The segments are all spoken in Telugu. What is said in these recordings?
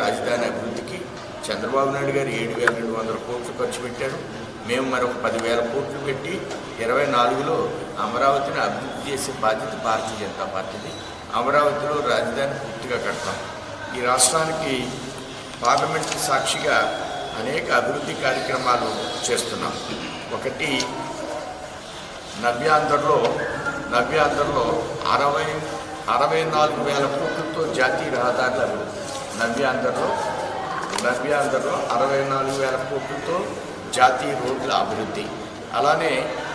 రాజధాని అభివృద్ధికి చంద్రబాబు నాయుడు గారు ఏడు వేల రెండు వందల కోట్లు ఖర్చు పెట్టారు మేము మరొక పదివేల కోట్లు పెట్టి ఇరవై నాలుగులో అమరావతిని అభివృద్ధి చేసే బాధ్యత భారతీయ జనతా పార్టీది అమరావతిలో రాజధాని పూర్తిగా కడతాం ఈ రాష్ట్రానికి పార్లమెంట్ సాక్షిగా అనేక అభివృద్ధి కార్యక్రమాలు చేస్తున్నాం ఒకటి నవ్యాంధ్రలో నవ్యాంధ్రలో అరవై అరవై నాలుగు వేల కోట్లతో జాతీయ రహదారుల అభివృద్ధి నవ్యాంధ్రలో నవ్యాంధ్రలో అరవై నాలుగు వేల కోట్లతో జాతీయ రోడ్ల అభివృద్ధి అలానే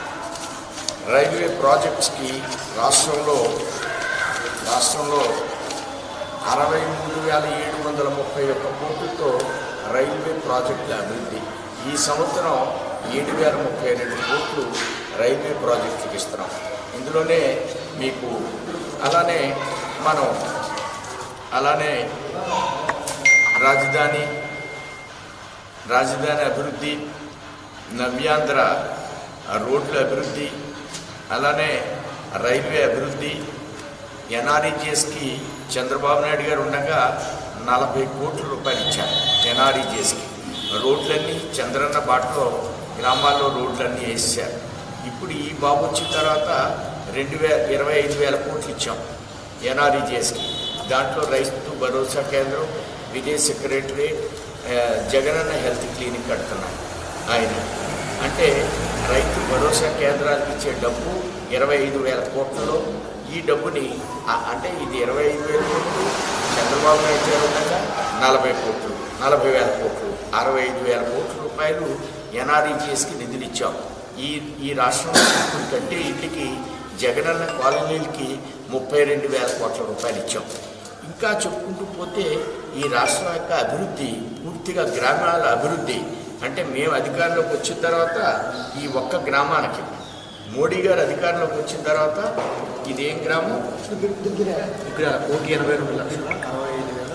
రైల్వే ప్రాజెక్ట్స్కి రాష్ట్రంలో రాష్ట్రంలో అరవై మూడు వేల ఏడు వందల ముప్పై ఒక్క కోట్లతో రైల్వే ప్రాజెక్టుల అభివృద్ధి ఈ సంవత్సరం ఏడు వేల ముప్పై రెండు కోట్లు రైల్వే ప్రాజెక్టులకు ఇస్తున్నాం ఇందులోనే మీకు అలానే మనం అలానే రాజధాని రాజధాని అభివృద్ధి నవ్యాంధ్ర రోడ్ల అభివృద్ధి అలానే రైల్వే అభివృద్ధి ఎన్ఆర్ఈజిఎస్కి చంద్రబాబు నాయుడు గారు ఉండగా నలభై కోట్ల రూపాయలు ఇచ్చారు ఎన్ఆర్ఈజిఎస్కి రోడ్లన్నీ చంద్రన్న బాటలో గ్రామాల్లో రోడ్లన్నీ వేసారు ఇప్పుడు ఈ బాబు వచ్చిన తర్వాత రెండు వేల ఇరవై ఐదు వేల కోట్లు ఇచ్చాం ఎన్ఆర్ఈజిఎస్కి దాంట్లో రైతు భరోసా కేంద్రం విదేశ్ సెక్రటరేట్ ఆ, జగనన్న హెల్త్ క్లినిక్ కడుతున్నాం ఆయన అంటే రైతు భరోసా కేంద్రాలకు ఇచ్చే డబ్బు ఇరవై ఐదు వేల కోట్లలో ఈ డబ్బుని ఆ- అంటే ఇది ఇరవై ఐదు వేల కోట్లు చంద్రబాబు నాయుడు గారు ఉండగా నలభై కోట్లు నలభై వేల కోట్లు అరవై ఐదు వేల కోట్ల రూపాయలు ఎన్ఆర్ఈజిఎస్కి నిధులు ఇచ్చాం ఈ ఈ రాష్ట్రంలో ఇప్పుడు కట్టే ఇంటికి జగనన్న కాలనీలకి ముప్పై రెండు వేల కోట్ల రూపాయలు ఇచ్చాం ఇంకా చెప్పుకుంటూ పోతే ఈ రాష్ట్రం యొక్క అభివృద్ధి పూర్తిగా గ్రామాల అభివృద్ధి అంటే మేము అధికారంలోకి వచ్చిన తర్వాత ఈ ఒక్క గ్రామానికి మోడీ గారు అధికారంలోకి వచ్చిన తర్వాత ఇదేం గ్రామం ఇక్కడ కోటి ఎనభై రెండు లక్షల అరవై ఐదు వేల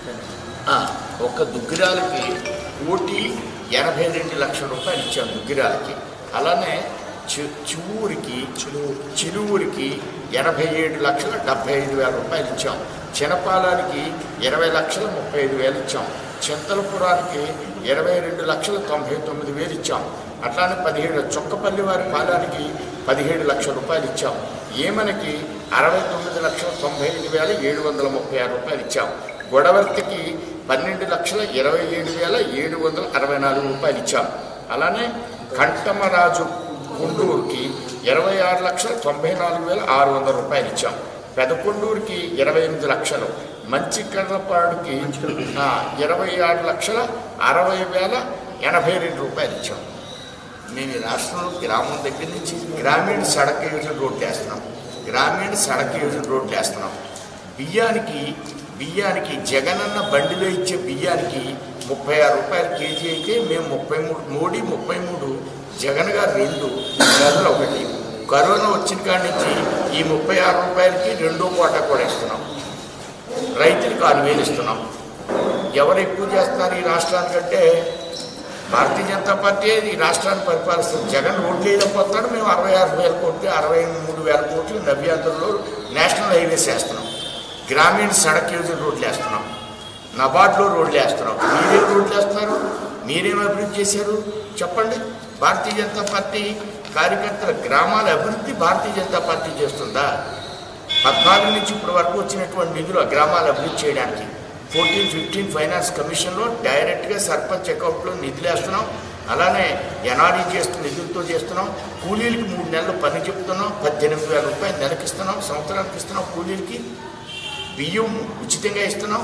ఆ, ఒక్క దుగ్గిరాలకి కోటి ఎనభై రెండు లక్షల రూపాయలు ఇచ్చాం దుగ్గిరాలకి అలానే చి- చివూరికి చిలువు చిలువురికి ఎనభై ఏడు లక్షల డెబ్బై ఐదు వేల రూపాయలు ఇచ్చాం చినపాలానికి ఇరవై లక్షల ముప్పై ఐదు వేలు ఇచ్చాం చింతలపురానికి ఇరవై రెండు లక్షల తొంభై తొమ్మిది వేలు ఇచ్చాం అట్లానే పదిహేడు చొక్కపల్లి వారి పాలానికి పదిహేడు లక్షల రూపాయలు ఇచ్చాం ఏమనకి అరవై తొమ్మిది లక్షల తొంభై ఐదు వేల ఏడు వందల ముప్పై ఆరు రూపాయలు ఇచ్చాం గొడవర్తికి పన్నెండు లక్షల ఇరవై ఏడు వేల ఏడు వందల అరవై నాలుగు రూపాయలు ఇచ్చాం అలానే కంటమరాజు గుంటూరుకి ఇరవై ఆరు లక్షల తొంభై నాలుగు వేల ఆరు వందల రూపాయలు ఇచ్చాం పెదకొండూరుకి ఇరవై ఎనిమిది లక్షలు మంచి కర్రపాడుకి ఆ, ఇరవై ఆరు లక్షల అరవై వేల ఎనభై రెండు రూపాయలు ఇచ్చాం మేము ఈ రాష్ట్రంలో గ్రామం దగ్గర నుంచి గ్రామీణ సడక్ యోజన రోడ్లు వేస్తున్నాం గ్రామీణ సడక్ యోజన రోడ్లు వేస్తున్నాం బియ్యానికి బియ్యానికి జగనన్న బండిలో ఇచ్చే బియ్యానికి ముప్పై ఆరు రూపాయల కేజీ అయితే మేము ముప్పై మూడు మోడీ ముప్పై మూడు జగన్ గారు రెండు నెలలు ఒకటి కరోనా వచ్చిన కాడి నుంచి ఈ ముప్పై ఆరు రూపాయలకి రెండో కోట కూడా ఇస్తున్నాం రైతులకు ఆరు వేలు ఇస్తున్నాం ఎవరు ఎక్కువ చేస్తున్నారు ఈ రాష్ట్రానికంటే భారతీయ జనతా పార్టీ ఈ రాష్ట్రాన్ని పరిపాలిస్తుంది జగన్ ఓట్లు వేయలేకపోతున్నాడు మేము అరవై ఆరు వేల కోట్లు అరవై మూడు వేల కోట్లు నవ్యాంధ్రలో నేషనల్ హైవేస్ వేస్తున్నాం గ్రామీణ సడక్ యోజన రోడ్లు వేస్తున్నాం నబార్డ్లో రోడ్లు వేస్తున్నాం మీరేం రోడ్లు వేస్తున్నారు మీరేం అభివృద్ధి చేశారు చెప్పండి భారతీయ జనతా పార్టీ కార్యకర్తల గ్రామాల అభివృద్ధి భారతీయ జనతా పార్టీ చేస్తుందా పద్నాలుగు నుంచి ఇప్పటి వరకు వచ్చినటువంటి నిధులు ఆ గ్రామాలు అభివృద్ధి చేయడానికి ఫోర్టీన్ ఫిఫ్టీన్ ఫైనాన్స్ కమిషన్లో డైరెక్ట్గా సర్పంచ్ అకౌంట్లో నిధులు వేస్తున్నాం అలానే ఎన్ఆర్ఈ చేస్తున్న నిధులతో చేస్తున్నాం కూలీలకి మూడు నెలలు పని చెప్తున్నాం పద్దెనిమిది వేల రూపాయలు నెలకి ఇస్తున్నాం సంవత్సరానికి ఇస్తున్నాం కూలీలకి బియ్యం ఉచితంగా ఇస్తున్నాం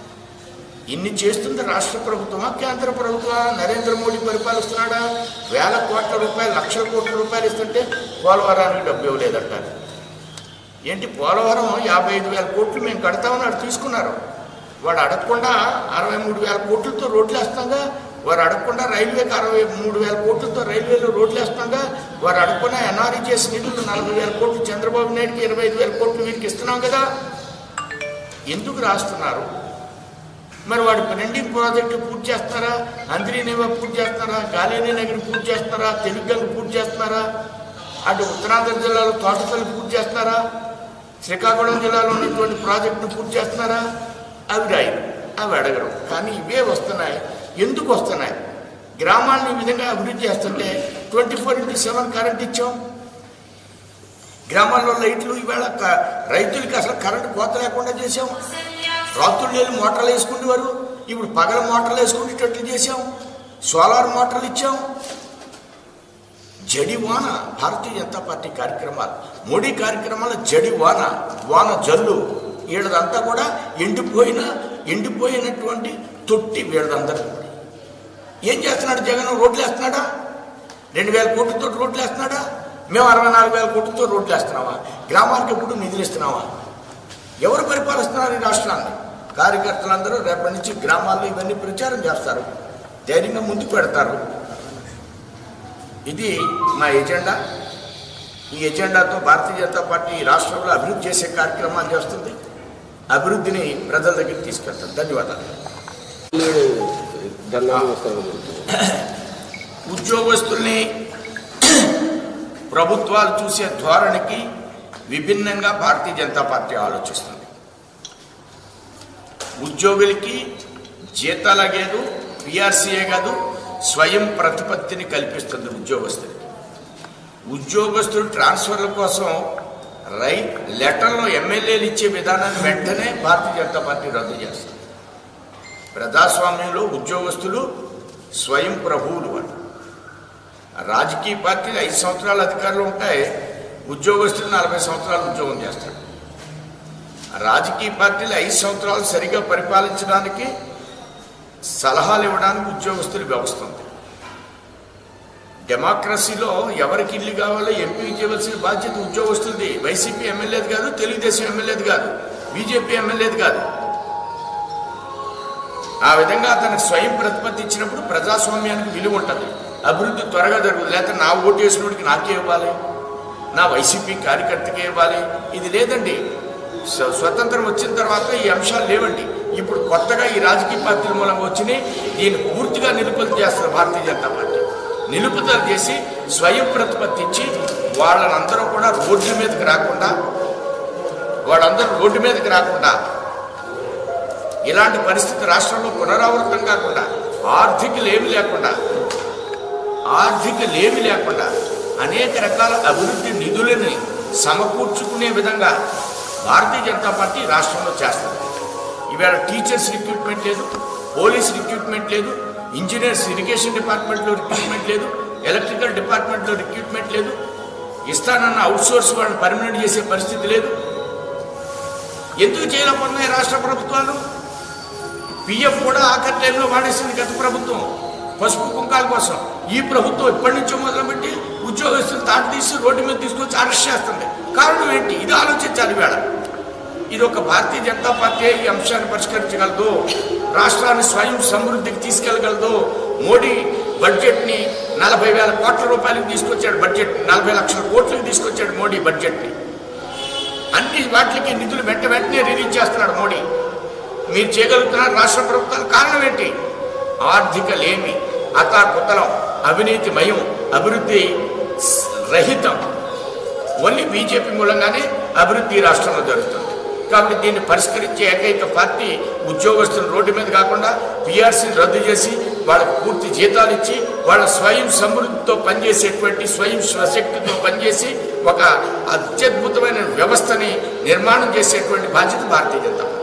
ఇన్ని చేస్తుంది రాష్ట్ర ప్రభుత్వమా కేంద్ర ప్రభుత్వమా నరేంద్ర మోడీ పరిపాలిస్తున్నాడా వేల కోట్ల రూపాయలు లక్షల కోట్ల రూపాయలు ఇస్తుంటే పోలవరానికి డబ్బు ఇవ్వలేదంటారు ఏంటి పోలవరం యాభై ఐదు వేల కోట్లు మేము కడతామని వాడు తీసుకున్నారు వాడు అడగకుండా అరవై మూడు వేల కోట్లతో రోడ్లు వేస్తాంగా వారు అడగకుండా రైల్వేకి అరవై మూడు వేల కోట్లతో రైల్వేలో రోడ్లు వేస్తాంగా వారు అడగకుండా ఎన్ఆర్ఈజీఎస్ నిధులు నలభై వేల కోట్లు చంద్రబాబు నాయుడుకి ఇరవై ఐదు వేల కోట్లు వీరికి ఇస్తున్నాం కదా ఎందుకు రాస్తున్నారు మరి వాడు పెండింగ్ ప్రాజెక్టు పూర్తి చేస్తారా అంద్రీనేవా పూర్తి చేస్తారా గాలేని నగరి పూర్తి చేస్తారా తెలుగంగ పూర్తి చేస్తున్నారా అటు ఉత్తరాంధ్ర జిల్లాలో తోటపల్లి పూర్తి చేస్తారా శ్రీకాకుళం జిల్లాలో ఉన్నటువంటి ప్రాజెక్టును పూర్తి చేస్తున్నారా అవి రాయరు అవి అడగరు కానీ ఇవే వస్తున్నాయి ఎందుకు వస్తున్నాయి గ్రామాన్ని ఈ విధంగా అభివృద్ధి చేస్తుంటే twenty four into seven current ఇచ్చాం గ్రామాల్లో లైట్లు ఈవేళ క- రైతులకి అసలు కరెంటు కోత లేకుండా చేసాం రాత్రులు వెళ్ళి మోటార్లు వేసుకునేవారు ఇప్పుడు పగల మోటార్లు వేసుకునేటట్లు చేసాం సోలార్ మోటార్లు ఇచ్చాం జడి వాన భారతీయ జనతా పార్టీ కార్యక్రమాలు మోడీ కార్యక్రమాల జడి వాన వాన జల్లు వీళ్ళదంతా కూడా ఎండిపోయిన ఎండిపోయినటువంటి తొట్టి వీళ్ళందరూ ఏం చేస్తున్నాడు జగన్ రోడ్లు వేస్తున్నాడా రెండు వేల కోట్లతో రోడ్లు వేస్తున్నాడా మేము అరవై నాలుగు వేల కోట్లతో రోడ్లు వేస్తున్నావా గ్రామానికి ఎప్పుడు నిధులు ఇస్తున్నావా ఎవరు పరిపాలిస్తున్నారు ఈ రాష్ట్రాన్ని కార్యకర్తలందరూ రేపటి నుంచి గ్రామాల్లో ఇవన్నీ ప్రచారం చేస్తారు ధైర్యంగా ముందుకు పెడతారు ఇది మా ఎజెండా ఈ ఎజెండాతో భారతీయ జనతా పార్టీ ఈ రాష్ట్రంలో అభివృద్ధి చేసే కార్యక్రమాలు చేస్తుంది అభివృద్ధిని ప్రజల దగ్గరికి తీసుకెళ్తాం ధన్యవాదాలు ధర్నాలు వస్తారు ఉద్యోగస్తుల్ని ప్రభుత్వాలు చూసే ధోరణికి విభిన్నంగా భారతీయ జనతా పార్టీ ఆలోచిస్తుంది ఉద్యోగులకి జీతాలగేదు పిఆర్సీఏ కాదు స్వయం ప్రతిపత్తిని కల్పిస్తుంది ఉద్యోగస్తులకి ఉద్యోగస్తులు ట్రాన్స్ఫర్ల కోసం రై లెటర్లో ఎమ్మెల్యేలు ఇచ్చే విధానాన్ని వెంటనే భారతీయ జనతా పార్టీ రద్దు చేస్తుంది ప్రజాస్వామ్యంలో ఉద్యోగస్తులు స్వయం ప్రభువులు వాళ్ళు రాజకీయ పార్టీలు ఐదు సంవత్సరాల అధికారులు ఉంటాయి ఉద్యోగస్తులు నలభై సంవత్సరాలు ఉద్యోగం చేస్తారు రాజకీయ పార్టీలు ఐదు సంవత్సరాలు సరిగా పరిపాలించడానికి సలహాలు ఇవ్వడానికి ఉద్యోగస్తులు వ్యవస్థ ఉంది డెమోక్రసీలో ఎవరికి ఇల్లు కావాలో ఎంపీ చేయవలసిన బాధ్యత ఉద్యోగస్తులది వైసీపీ ఎమ్మెల్యేది కాదు తెలుగుదేశం ఎమ్మెల్యేది కాదు బీజేపీ ఎమ్మెల్యేది కాదు ఆ విధంగా అతనికి స్వయం ప్రతిపత్తి ఇచ్చినప్పుడు ప్రజాస్వామ్యానికి విలువ ఉంటుంది అభివృద్ధి త్వరగా జరుగుతుంది లేకపోతే నా ఓటు వేసినోడికి నాకే ఇవ్వాలి నా వైసీపీ కార్యకర్తకే ఇవ్వాలి ఇది లేదండి స్వ- స్వతంత్రం వచ్చిన తర్వాత ఈ అంశాలు లేవండి ఇప్పుడు కొత్తగా ఈ రాజకీయ పార్టీల మూలంగా వచ్చినాయి దీన్ని పూర్తిగా నిలుపుదల చేస్తారు భారతీయ జనతా పార్టీ నిలుపుదల చేసి స్వయం ప్రతిపత్తి ఇచ్చి వాళ్ళనందరూ కూడా రోడ్ల మీదకి రాకుండా వాళ్ళందరూ రోడ్డు మీదకి రాకుండా ఇలాంటి పరిస్థితి రాష్ట్రంలో పునరావృతం కాకుండా ఆర్థిక లేమి లేకుండా ఆర్థిక లేమి లేకుండా అనేక రకాల అభివృద్ధి నిధులని సమకూర్చుకునే విధంగా భారతీయ జనతా పార్టీ రాష్ట్రంలో చేస్తుంది ఈవేళ టీచర్స్ రిక్రూట్మెంట్ లేదు పోలీస్ రిక్రూట్మెంట్ లేదు ఇంజనీర్స్ ఇరిగేషన్ డిపార్ట్మెంట్లో రిక్రూట్మెంట్ లేదు ఎలక్ట్రికల్ డిపార్ట్మెంట్లో రిక్రూట్మెంట్ లేదు ఇస్తానన్న అవుట్సోర్స్ వాళ్ళని పర్మనెంట్ చేసే పరిస్థితి లేదు ఎందుకు చేయలేకపోతున్నాయి రాష్ట్ర ప్రభుత్వాలు పిఎఫ్ కూడా ఆఖరి టైంలో వాడేసింది గత ప్రభుత్వం పసుపు కుంకాల కోసం ఈ ప్రభుత్వం ఇప్పటి నుంచో మొదలుపెట్టి ఉద్యోగస్తులు తాటి తీసి రోడ్డు మీద తీసుకొచ్చి అరెస్ట్ చేస్తుంది కారణం ఏంటి ఇది ఆలోచించాలి వేళ ఇది ఒక భారతీయ జనతా పార్టీ ఈ అంశాన్ని పరిష్కరించగలదు రాష్ట్రాన్ని స్వయం సమృద్ధికి తీసుకెళ్లగలదు మోడీ బడ్జెట్ని నలభై వేల కోట్ల రూపాయలకు తీసుకొచ్చాడు బడ్జెట్ నలభై లక్షల కోట్లకు తీసుకొచ్చాడు మోడీ బడ్జెట్ని అన్ని వాటికి నిధులు వెంట వెంటనే రిలీజ్ చేస్తున్నాడు మోడీ మీరు చేయగలుగుతున్నారు రాష్ట్ర ప్రభుత్వాలు కారణం ఏంటి ఆర్థిక లేమి అతాకుతలం అవినీతి మయం అభివృద్ధి స్- రహితం ఓన్లీ బీజేపీ మూలంగానే అభివృద్ధి ఈ రాష్ట్రంలో జరుగుతుంది కాబట్టి దీన్ని పరిష్కరించే ఏకైక పార్టీ ఉద్యోగస్తులు రోడ్డు మీద కాకుండా పిఆర్సీని రద్దు చేసి వాళ్ళకు పూర్తి జీతాలు ఇచ్చి వాళ్ళ స్వయం సమృద్ధితో పనిచేసేటువంటి స్వయం స్వశక్తితో పనిచేసి ఒక అత్యద్భుతమైన వ్యవస్థని నిర్మాణం చేసేటువంటి బాధ్యత భారతీయ జనతా పార్టీ